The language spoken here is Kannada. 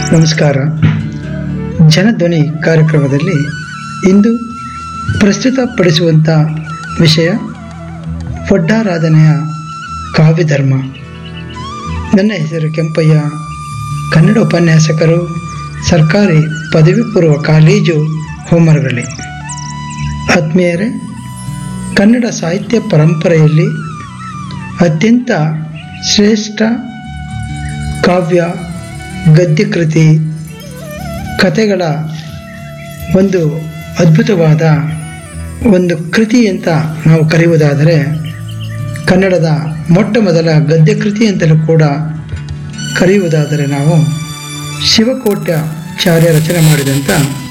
ನಮಸ್ಕಾರ ಜನಧ್ವನಿ ಕಾರ್ಯಕ್ರಮದಲ್ಲಿ ಇಂದು ಪ್ರಸ್ತುತಪಡಿಸುವಂಥ ವಿಷಯ ಒಡ್ಡಾರಾಧನೆಯ ಕಾವ್ಯಧರ್ಮ ನನ್ನ ಹೆಸರು ಕೆಂಪಯ್ಯ ಕನ್ನಡ ಉಪನ್ಯಾಸಕರು ಸರ್ಕಾರಿ ಪದವಿ ಪೂರ್ವ ಕಾಲೇಜು ಹೋಮರಗಳ್ಳಿ ಆತ್ಮೀಯರೇ ಕನ್ನಡ ಸಾಹಿತ್ಯ ಪರಂಪರೆಯಲ್ಲಿ ಅತ್ಯಂತ ಶ್ರೇಷ್ಠ ಕಾವ್ಯ ಗದ್ಯಕೃತಿ ಕಥೆಗಳ ಒಂದು ಅದ್ಭುತವಾದ ಒಂದು ಕೃತಿ ಅಂತ ನಾವು ಕರೆಯುವುದಾದರೆ ಕನ್ನಡದ ಮೊಟ್ಟ ಮೊದಲ ಗದ್ಯಕೃತಿ ಅಂತಲೂ ಕೂಡ ಕರೆಯುವುದಾದರೆ ನಾವು ಶಿವಕೋಟ್ಯಾಚಾರ್ಯ ರಚನೆ ಮಾಡಿದಂಥ